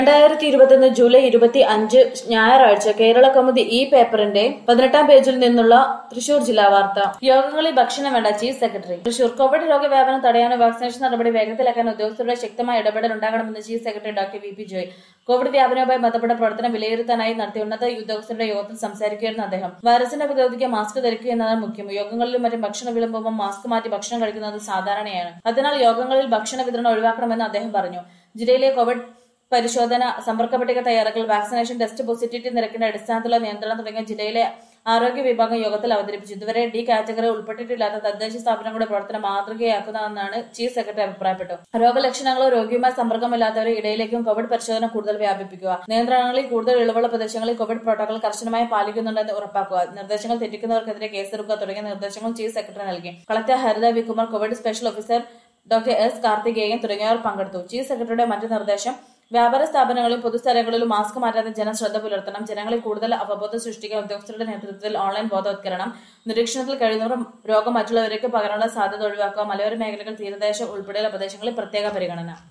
രണ്ടായിരത്തി ഇരുപത്തിയൊന്ന് ജൂലൈ ഇരുപത്തി അഞ്ച് ഞായറാഴ്ച കേരള കൗമുദി ഈ പേപ്പറിന്റെ പതിനെട്ടാം പേജിൽ നിന്നുള്ള തൃശൂർ ജില്ലാ വാർത്ത യോഗങ്ങളിൽ ഭക്ഷണം വേണ്ട ചീഫ് സെക്രട്ടറി തൃശൂർ കോവിഡ് രോഗവ്യാപനം തടയാനും വാക്സിനേഷൻ നടപടി വേഗത്തിലാക്കാൻ ഉദ്യോഗസ്ഥരുടെ ശക്തമായ ഇടപെടൽ ഉണ്ടാകണമെന്ന് chief secretary doctor V P Joy Covid വ്യാപനവുമായി ബന്ധപ്പെട്ട പ്രവർത്തനം വിലയിരുത്താനായി നടത്തിയ ഉന്നത ഉദ്യോഗസ്ഥരുടെ യോഗത്തിൽ സംസാരിക്കുകയായിരുന്നു അദ്ദേഹം വൈറസിനെ പ്രതിരോധിക്കാൻ മാസ്ക് ധരിക്കുക എന്നതാണ് മുഖ്യം യോഗങ്ങളിലും മറ്റും ഭക്ഷണം വിളമ്പുമ്പോൾ മാസ്ക് മാറ്റി ഭക്ഷണം കഴിക്കുന്നത് സാധാരണയാണ് അതിനാൽ യോഗങ്ങളിൽ ഭക്ഷണ വിതരണം ഒഴിവാക്കണമെന്ന് അദ്ദേഹം പറഞ്ഞു ജില്ലയിലെ കോവിഡ് പരിശോധന സമ്പർക്ക പട്ടിക തയ്യാറാക്കൽ വാക്സിനേഷൻ ടെസ്റ്റ് പോസിറ്റിവിറ്റി നിരക്കിന്റെ അടിസ്ഥാനത്തിലുള്ള നിയന്ത്രണം തുടങ്ങിയ ജില്ലയിലെ ആരോഗ്യ വിഭാഗം യോഗത്തിൽ അവതരിപ്പിച്ചു ഇതുവരെ ഡി കാറ്റഗറി ഉൾപ്പെട്ടിട്ടില്ലാത്ത തദ്ദേശ സ്ഥാപനങ്ങളുടെ പ്രവർത്തനം മാതൃകയാക്കുന്നതെന്നാണ് ചീഫ് സെക്രട്ടറി അഭിപ്രായപ്പെട്ടു രോഗലക്ഷണങ്ങളോ രോഗിയുമായി സമ്പർക്കമില്ലാത്തവരെ ഇടയിലേക്കും കോവിഡ് പരിശോധന കൂടുതൽ വ്യാപിപ്പിക്കുക നിയന്ത്രണങ്ങളിൽ കൂടുതൽ ഇളവുള്ള പ്രദേശങ്ങളിൽ കോവിഡ് പ്രോട്ടോകോൾ കർശനമായി പാലിക്കുന്നുണ്ടെന്ന് ഉറപ്പാക്കുക നിർദ്ദേശങ്ങൾ തെറ്റിക്കുന്നവർക്കെതിരെ കേസെടുക്കുക തുടങ്ങിയ നിർദ്ദേശങ്ങൾ ചീഫ് സെക്രട്ടറി നൽകി collector Haritha V Kumar Covid special officer doctor S Karthikeyan തുടങ്ങിയവർ പങ്കെടുത്തു ചീഫ് സെക്രട്ടറിയുടെ മറ്റു നിർദ്ദേശം വ്യാപാര സ്ഥാപനങ്ങളിലും പൊതുസ്ഥലങ്ങളിലും മാസ്ക് മാറ്റാതെ ജനം ശ്രദ്ധ പുലർത്തണം ജനങ്ങളിൽ കൂടുതൽ അവബോധം സൃഷ്ടിക്കാൻ ഉദ്യോഗസ്ഥരുടെ നേതൃത്വത്തിൽ ഓൺലൈൻ ബോധവത്കരണം നിരീക്ഷണത്തിൽ കഴിയുന്നവർ രോഗം മറ്റുള്ളവരേക്ക് പകരാനുള്ള സാധ്യത ഒഴിവാക്കുക മലയോര മേഖലകൾ തീരദേശം ഉൾപ്പെടെയുള്ള പ്രദേശങ്ങളിൽ പ്രത്യേക പരിഗണന